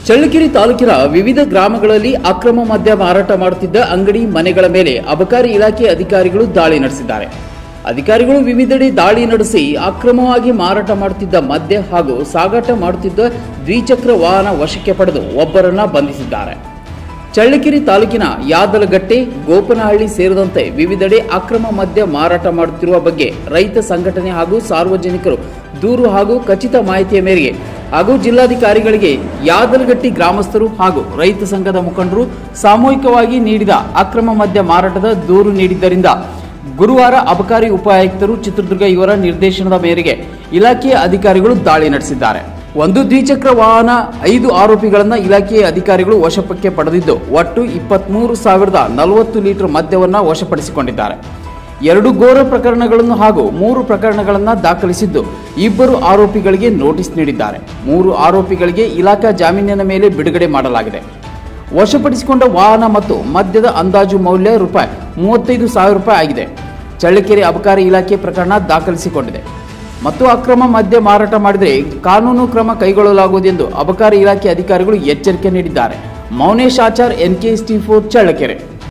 ಚಳ್ಳಕೆರೆ ತಾಲೂಕಿನ ವಿವಿಧ ಗ್ರಾಮಗಳಲ್ಲಿ ಅಕ್ರಮ ಮದ್ಯ ಮಾರಾಟ ಮಾಡುತ್ತಿದ್ದ ಅಂಗಡಿ ಮನೆಗಳ ಮೇಲೆ ಅಬಕಾರಿ ಇಲಾಖೆ ಅಧಿಕಾರಿಗಳು ದಾಳಿ ನಡೆಸಿದ್ದಾರೆ ಅಧಿಕಾರಿಗಳು ವಿವಿಧೆಡೆ ದಾಳಿ ನಡೆಸಿ ಅಕ್ರಮವಾಗಿ ಮಾರಾಟ ಮಾಡುತ್ತಿದ್ದ ಮದ್ಯ ಹಾಗೂ ಸಾಗಾಟ ಮಾಡುತ್ತಿದ್ದ ದ್ವಿಚಕ್ರ ವಾಹನ ವಶಕ್ಕೆ ಪಡೆದು ಒಬ್ಬರನ್ನ ಬಂಧಿಸಿದ್ದಾರೆ ಚಳ್ಳಕೆರೆ ತಾಲೂಕಿನ ಯಾದಲಗಟ್ಟೆ ಗೋಪನಹಳ್ಳಿ ಸೇರಿದಂತೆ ವಿವಿಧೆಡೆ ಅಕ್ರಮ ಮದ್ಯ ಮಾರಾಟ ಮಾಡುತ್ತಿರುವ ಬಗ್ಗೆ ರೈತ ಸಂಘಟನೆ ಹಾಗೂ ಸಾರ್ವಜನಿಕರು ದೂರು ಹಾಗೂ ಖಚಿತ ಮಾಹಿತಿಯ ಮೇರೆಗೆ ಹಾಗೂ ಜಿಲ್ಲಾಧಿಕಾರಿಗಳಿಗೆ ಯಾದಲಗಟ್ಟಿ ಗ್ರಾಮಸ್ಥರು ಹಾಗೂ ರೈತ ಸಂಘದ ಮುಖಂಡರು ಸಾಮೂಹಿಕವಾಗಿ ನೀಡಿದ ಅಕ್ರಮ ಮದ್ಯ ಮಾರಾಟದ ದೂರು ನೀಡಿದ್ದರಿಂದ ಗುರುವಾರ ಅಬಕಾರಿ ಉಪಾಯುಕ್ತರು ಚಿತ್ರದುರ್ಗ ಇವರ ನಿರ್ದೇಶನದ ಮೇರೆಗೆ ಇಲಾಖೆಯ ಅಧಿಕಾರಿಗಳು ದಾಳಿ ನಡೆಸಿದ್ದಾರೆ ಒಂದು ದ್ವಿಚಕ್ರ ವಾಹನ ಐದು ಆರೋಪಿಗಳನ್ನ ಇಲಾಖೆಯ ಅಧಿಕಾರಿಗಳು ವಶಪಕ್ಕೆ ಪಡೆದಿದ್ದು ಒಟ್ಟು ಇಪ್ಪತ್ಮೂರು ಸಾವಿರದ ನಲವತ್ತು ಲೀಟರ್ ಮದ್ಯವನ್ನ ವಶಪಡಿಸಿಕೊಂಡಿದ್ದಾರೆ ಎರಡು ಘೋರ ಪ್ರಕರಣಗಳನ್ನು ಹಾಗೂ ಮೂರು ಪ್ರಕರಣಗಳನ್ನು ದಾಖಲಿಸಿದ್ದು ಇಬ್ಬರು ಆರೋಪಿಗಳಿಗೆ ನೋಟಿಸ್ ನೀಡಿದ್ದಾರೆ ಮೂರು ಆರೋಪಿಗಳಿಗೆ ಇಲಾಖಾ ಜಾಮೀನಿನ ಮೇಲೆ ಬಿಡುಗಡೆ ಮಾಡಲಾಗಿದೆ ವಶಪಡಿಸಿಕೊಂಡ ವಾಹನ ಮತ್ತು ಮದ್ಯದ ಅಂದಾಜು ಮೌಲ್ಯ ರೂಪಾಯಿ ಮೂವತ್ತೈದು ಸಾವಿರ ರೂಪಾಯಿ ಆಗಿದೆ ಚಳ್ಳಕೆರೆ ಅಬಕಾರಿ ಇಲಾಖೆ ಪ್ರಕರಣ ದಾಖಲಿಸಿಕೊಂಡಿದೆ ಮತ್ತು ಅಕ್ರಮ ಮದ್ಯ ಮಾರಾಟ ಮಾಡಿದರೆ ಕಾನೂನು ಕ್ರಮ ಕೈಗೊಳ್ಳಲಾಗುವುದೆಂದು ಅಬಕಾರಿ ಇಲಾಖೆ ಅಧಿಕಾರಿಗಳು ಎಚ್ಚರಿಕೆ ನೀಡಿದ್ದಾರೆ ಮೌನೇಶ್ ಆಚಾರ್ ಎನ್ಕೆ ಫೋರ್ ಚಳ್ಳಕೆರೆ